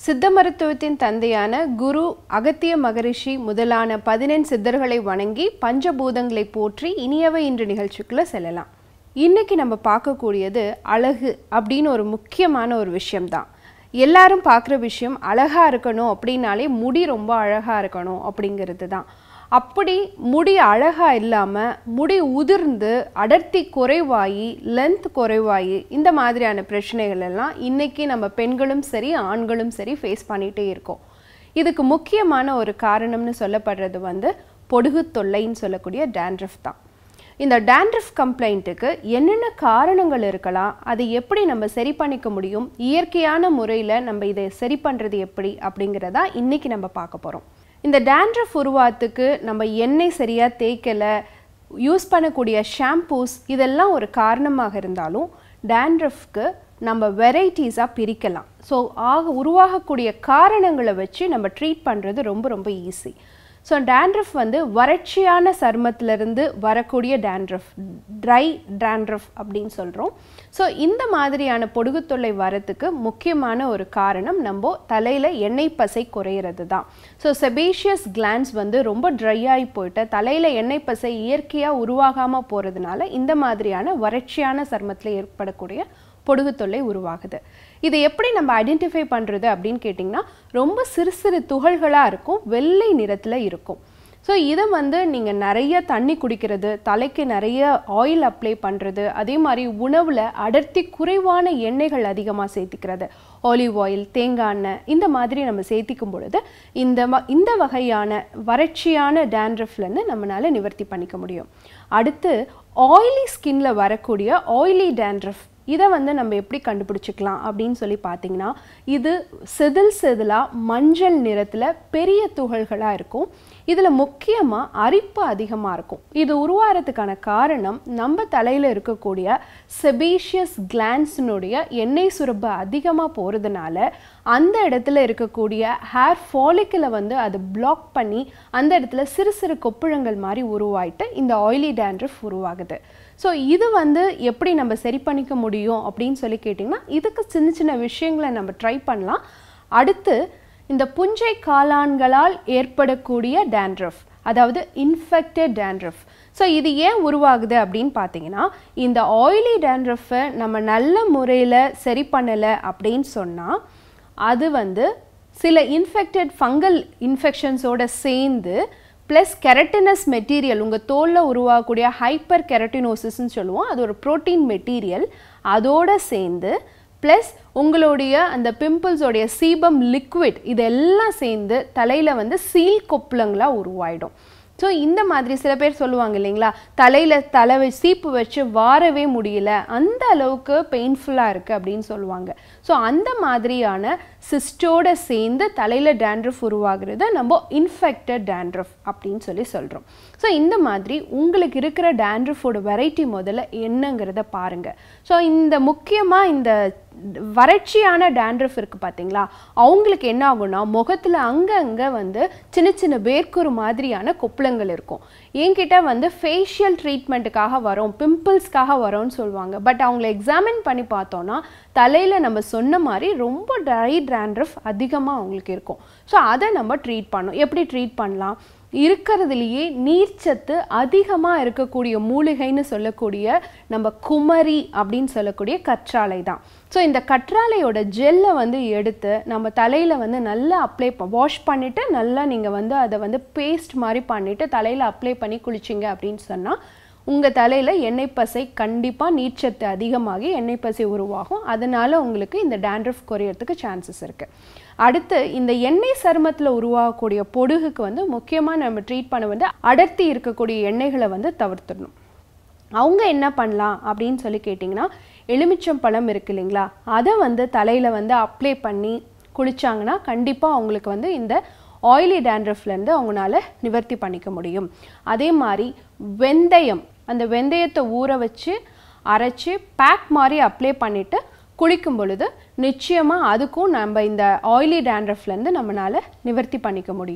சித்த மருத்துவத்தின் தந்தையான குரு அகத்திய மகரிஷி முதலான பதினெண் சித்தர்களை வணங்கி பஞ்சபூதங்களை போற்றி இனியவை இன்று நிகழ்ச்சிக்குள்ள செல்லலாம் இன்னைக்கு நம்ம பார்க்கக்கூடியது அழகு அப்படின்னு ஒரு முக்கியமான ஒரு விஷயம்தான் எல்லாரும் பார்க்குற விஷயம் அழகா இருக்கணும் அப்படின்னாலே முடி ரொம்ப அழகா இருக்கணும் அப்படிங்கிறது தான் அப்படி முடி அழகா இல்லாமல் முடி உதிர்ந்து அடர்த்தி குறைவாகி லென்த் குறைவாகி இந்த மாதிரியான பிரச்சனைகள் எல்லாம் இன்னைக்கு நம்ம பெண்களும் சரி ஆண்களும் சரி ஃபேஸ் பண்ணிகிட்டே இருக்கோம் இதுக்கு முக்கியமான ஒரு காரணம்னு சொல்லப்படுறது வந்து பொடுகு தொல்லைன்னு சொல்லக்கூடிய டேண்ட்ரஃப் தான் இந்த டேண்ட்ரஃப் கம்ப்ளைண்ட்டுக்கு என்னென்ன காரணங்கள் இருக்கலாம் அதை எப்படி நம்ம சரி பண்ணிக்க முடியும் இயற்கையான முறையில் நம்ம இதை சரி பண்ணுறது எப்படி அப்படிங்கிறதா இன்னைக்கு நம்ம பார்க்க போகிறோம் இந்த டேண்ட்ரஃப் உருவாத்துக்கு நம்ம எண்ணெய் சரியாக தேய்க்கலை யூஸ் பண்ணக்கூடிய ஷாம்பூஸ் இதெல்லாம் ஒரு காரணமாக இருந்தாலும் டேண்ட்ரஃப்க்கு நம்ம வெரைட்டிஸாக பிரிக்கலாம் ஸோ ஆக உருவாகக்கூடிய காரணங்களை வச்சு நம்ம ட்ரீட் பண்ணுறது ரொம்ப ரொம்ப ஈஸி ஸோ டேண்ட்ரஃப் வந்து வறட்சியான சருமத்திலிருந்து வரக்கூடிய டேண்ட்ரஃப் ட்ரை டேண்ட்ரஃப் அப்படின்னு சொல்கிறோம் ஸோ இந்த மாதிரியான பொடுகு தொல்லை வரத்துக்கு முக்கியமான ஒரு காரணம் நம்ம தலையில் எண்ணெய் பசை குறையிறது தான் ஸோ செபேஷியஸ் கிளான்ஸ் வந்து ரொம்ப ட்ரை ஆகி போயிட்டு தலையில் எண்ணெய் பசை இயற்கையாக உருவாகாமல் போகிறதுனால இந்த மாதிரியான வறட்சியான சருமத்தில் ஏற்படக்கூடிய பொடுகு தொல்லை உருவாகுது இதை எப்படி நம்ம ஐடென்டிஃபை பண்ணுறது அப்படின்னு கேட்டிங்கன்னா ரொம்ப சிறு சிறு துகள்களாக இருக்கும் வெள்ளை நிறத்தில் இருக்கும் ஸோ இதை வந்து நீங்கள் நிறைய தண்ணி குடிக்கிறது தலைக்கு நிறைய ஆயில் அப்ளை பண்ணுறது அதே மாதிரி உணவில் அடர்த்தி குறைவான எண்ணெய்கள் அதிகமாக சேர்த்திக்கிறது ஆலிவ் ஆயில் தேங்காய் எண்ணெய் இந்த மாதிரி நம்ம சேர்த்திக்கும் பொழுது இந்த ம இந்த வகையான வறட்சியான டேண்ட்ரஃப்லேருந்து நம்மளால் நிவர்த்தி பண்ணிக்க முடியும் அடுத்து ஆயிலி ஸ்கின்ல வரக்கூடிய ஆயிலி டேண்ட்ரஃப் இதை வந்து நம்ம எப்படி கண்டுபிடிச்சிக்கலாம் அப்படின்னு சொல்லி பார்த்தீங்கன்னா இது செதில் செதிலாக மஞ்சள் நிறத்தில் பெரிய துகள்களாக இருக்கும் இதில் முக்கியமாக அரிப்பு அதிகமாக இருக்கும் இது உருவாகிறதுக்கான காரணம் நம்ம தலையில் இருக்கக்கூடிய செபேஷியஸ் கிளான்ஸினுடைய எண்ணெய் சுரப்பு அதிகமாக போகிறதுனால அந்த இடத்துல இருக்கக்கூடிய ஹேர் ஃபாலிக்கில் வந்து அது பிளாக் பண்ணி அந்த இடத்துல சிறு சிறு கொப்புழங்கள் மாதிரி உருவாயிட்டு இந்த ஆயிலி டேண்ட்ரஃப் உருவாகுது ஸோ இது வந்து எப்படி நம்ம சரி பண்ணிக்க முடியும் அப்படின்னு சொல்லி கேட்டிங்கன்னா இதுக்கு சின்ன சின்ன விஷயங்களை நம்ம ட்ரை பண்ணலாம் அடுத்து இந்த புஞ்சை காளான்களால் ஏற்படக்கூடிய டேண்ட்ரஃப் அதாவது இன்ஃபெக்டட் டேண்ட்ரஃப் ஸோ இது ஏன் உருவாகுது அப்படின்னு பார்த்தீங்கன்னா இந்த ஆயிலி டேண்ட்ரஃபை நம்ம நல்ல முறையில் சரி பண்ணலை அப்படின்னு சொன்னால் அது வந்து சில இன்ஃபெக்டட் ஃபங்கல் இன்ஃபெக்ஷன்ஸோட சேர்ந்து ப்ளஸ் கெரட்டினஸ் மெட்டீரியல் உங்கள் தோலில் உருவாகக்கூடிய ஹைப்பர் கெரட்டினோசிஸ்ன்னு சொல்லுவோம் அது ஒரு ப்ரோட்டீன் மெட்டீரியல் அதோடு சேர்ந்து ப்ளஸ் உங்களுடைய அந்த பிம்பிள்ஸோடைய சீபம் லிக்விட் இதெல்லாம் சேர்ந்து தலையில் வந்து சீல் கொப்புளங்களாக உருவாயிடும் ஸோ இந்த மாதிரி சில பேர் சொல்லுவாங்க இல்லைங்களா தலையில் தலை சீப்பு வச்சு வாரவே முடியல அந்த அளவுக்கு பெயின்ஃபுல்லாக இருக்குது அப்படின்னு சொல்லுவாங்க ஸோ அந்த மாதிரியான சிஸ்டோட சேர்ந்து தலையில் டேண்ட்ரஃப் உருவாகிறது நம்ம இன்ஃபெக்டட் டேண்ட்ரஃப் அப்படின்னு சொல்லி சொல்கிறோம் ஸோ இந்த மாதிரி உங்களுக்கு இருக்கிற டேண்ட்ரஃபோட வெரைட்டி முதல்ல என்னங்கிறத பாருங்கள் ஸோ இந்த முக்கியமாக இந்த வறட்சியான டேண்ட்ரஃப் இருக்குது பார்த்தீங்களா அவங்களுக்கு என்ன ஆகும்னா முகத்தில் அங்கங்கே வந்து சின்ன சின்ன வேர்க்குரு மாதிரியான கொப்புளங்கள் இருக்கும் என்கிட்ட வந்து ஃபேஷியல் ட்ரீட்மெண்ட்டுக்காக வரோம் பிம்பிள்ஸ்க்காக வரோம்னு சொல்லுவாங்க பட் அவங்கள எக்ஸாமின் பண்ணி பார்த்தோன்னா தலையில் நம்ம சொன்ன மாதிரி ரொம்ப ட்ரை டேண்ட்ரஃப் அதிகமாக அவங்களுக்கு இருக்கும் ஸோ அதை நம்ம ட்ரீட் பண்ணோம் எப்படி ட்ரீட் பண்ணலாம் இருக்கிறதுலையே நீர்ச்சத்து அதிகமாக இருக்கக்கூடிய மூலிகைன்னு சொல்லக்கூடிய நம்ம குமரி அப்படின்னு சொல்லக்கூடிய கற்றாழை தான் ஸோ இந்த கற்றாழையோட ஜெல்லை வந்து எடுத்து நம்ம தலையில் வந்து நல்லா அப்ளை வாஷ் பண்ணிவிட்டு நல்லா நீங்கள் வந்து அதை வந்து பேஸ்ட் மாதிரி பண்ணிவிட்டு தலையில் அப்ளை பண்ணி குளிச்சிங்க அப்படின்னு சொன்னால் உங்கள் தலையில் எண்ணெய் பசை கண்டிப்பாக நீர்ச்சத்து அதிகமாகி எண்ணெய் பசை உருவாகும் அதனால் உங்களுக்கு இந்த டேண்ட்ரஃப் குறையறதுக்கு சான்சஸ் இருக்குது அடுத்து இந்த எண்ணெய் சருமத்தில் உருவாகக்கூடிய பொடுகுக்கு வந்து முக்கியமாக நம்ம ட்ரீட் பண்ண வந்து அடர்த்தி இருக்கக்கூடிய எண்ணெய்களை வந்து தவிர்த்துடணும் அவங்க என்ன பண்ணலாம் அப்படின்னு சொல்லி கேட்டிங்கன்னா எலுமிச்சம் பழம் இருக்கு இல்லைங்களா அதை வந்து தலையில் வந்து அப்ளை பண்ணி குளிச்சாங்கன்னா கண்டிப்பாக அவங்களுக்கு வந்து இந்த ஆயிலி டேண்ட்ரஃப்லேருந்து அவங்களால நிவர்த்தி பண்ணிக்க முடியும் அதே மாதிரி வெந்தயம் அந்த வெந்தயத்தை ஊற வச்சு அரைச்சி பேக் மாதிரி அப்ளை பண்ணிவிட்டு குளிக்கும் பொழுது நிச்சயமாக அதுக்கும் நம்ம இந்த ஆயிலி டேண்ட்ரஃப்லேருந்து நம்மளால் நிவர்த்தி பண்ணிக்க முடியும்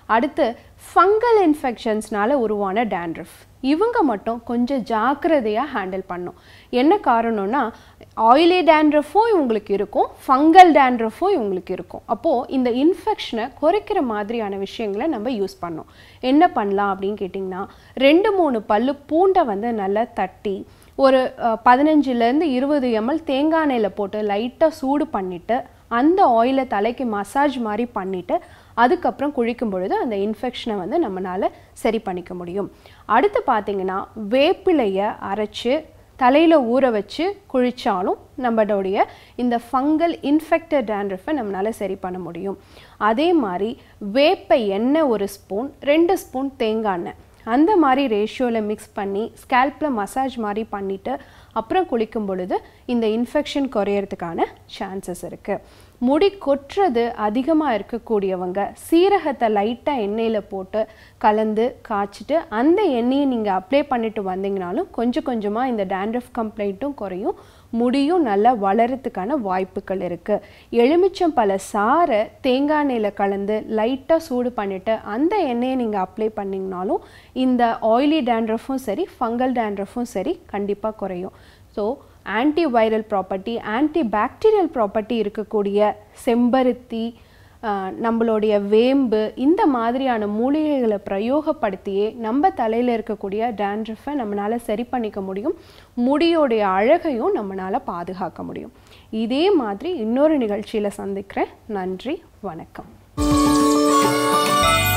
அடுத்து ஃபங்கல் இன்ஃபெக்ஷன்ஸ்னால உருவான டேண்ட்ரஃப் இவங்க மட்டும் கொஞ்சம் ஜாக்கிரதையாக ஹேண்டில் பண்ணும் என்ன காரணம்னா ஆயிலி டேண்ட்ரஃபும் இவங்களுக்கு இருக்கும் ஃபங்கல் டேண்ட்ரஃபும் இவங்களுக்கு இருக்கும் அப்போது இந்த இன்ஃபெக்ஷனை குறைக்கிற மாதிரியான விஷயங்களை நம்ம யூஸ் பண்ணோம் என்ன பண்ணலாம் அப்படின்னு கேட்டிங்கன்னா ரெண்டு மூணு பல்லு பூண்டை வந்து நல்லா தட்டி ஒரு பதினஞ்சுலேருந்து இருபது எம்எல் தேங்காய் எண்ணெயில் போட்டு லைட்டாக சூடு பண்ணிவிட்டு அந்த ஆயிலை தலைக்கு மசாஜ் மாதிரி பண்ணிவிட்டு அதுக்கப்புறம் குளிக்கும் பொழுது அந்த இன்ஃபெக்ஷனை வந்து நம்மளால் சரி பண்ணிக்க முடியும் அடுத்து பார்த்திங்கன்னா வேப்பிலையை அரைச்சி தலையில் ஊற வச்சு குளித்தாலும் நம்மளுடைய இந்த ஃபங்கல் இன்ஃபெக்டட் டேண்ட்ரஃபை நம்மளால் சரி பண்ண முடியும் அதே மாதிரி வேப்ப எண்ணெய் ஒரு ஸ்பூன் ரெண்டு ஸ்பூன் தேங்காய் எண்ணெய் அந்த மாதிரி ரேஷியோவில் மிக்ஸ் பண்ணி ஸ்கேல்பில் மசாஜ் மாதிரி பண்ணிவிட்டு அப்புறம் குளிக்கும் பொழுது இந்த இன்ஃபெக்ஷன் குறையறதுக்கான சான்சஸ் இருக்குது முடி கொட்டுறது அதிகமாக இருக்கக்கூடியவங்க சீரகத்தை லைட்டாக எண்ணெயில் போட்டு கலந்து காய்ச்சிட்டு அந்த எண்ணெயை நீங்கள் அப்ளை பண்ணிட்டு வந்தீங்கனாலும் கொஞ்சம் கொஞ்சமாக இந்த டேண்ட்ரஃப் கம்ப்ளைண்ட்டும் குறையும் முடியும் நல்லா வளரத்துக்கான வாய்ப்புகள் இருக்குது எலுமிச்சம் பல சாரை தேங்காய் எண்ணெயில் கலந்து லைட்டாக சூடு பண்ணிவிட்டு அந்த எண்ணெயை நீங்கள் அப்ளை பண்ணிங்கனாலும் இந்த ஆயிலி டேண்ட்ரஃபும் சரி ஃபங்கல் டேண்ட்ரஃபும் சரி கண்டிப்பாக குறையும் so anti viral property anti bacterial property இருக்கக்கூடிய செம்பருத்தி நம்மளுடைய வேம்பு இந்த மாதிரியான மூலிகைகளை பிரயோகப்படுத்தியே நம்ம தலையில் இருக்கக்கூடிய டேண்ட்ரஃபை நம்மளால் சரி பண்ணிக்க முடியும் முடியோடைய அழகையும் நம்மளால் பாதுகாக்க முடியும் இதே மாதிரி இன்னொரு நிகழ்ச்சியில் சந்திக்கிறேன் நன்றி வணக்கம்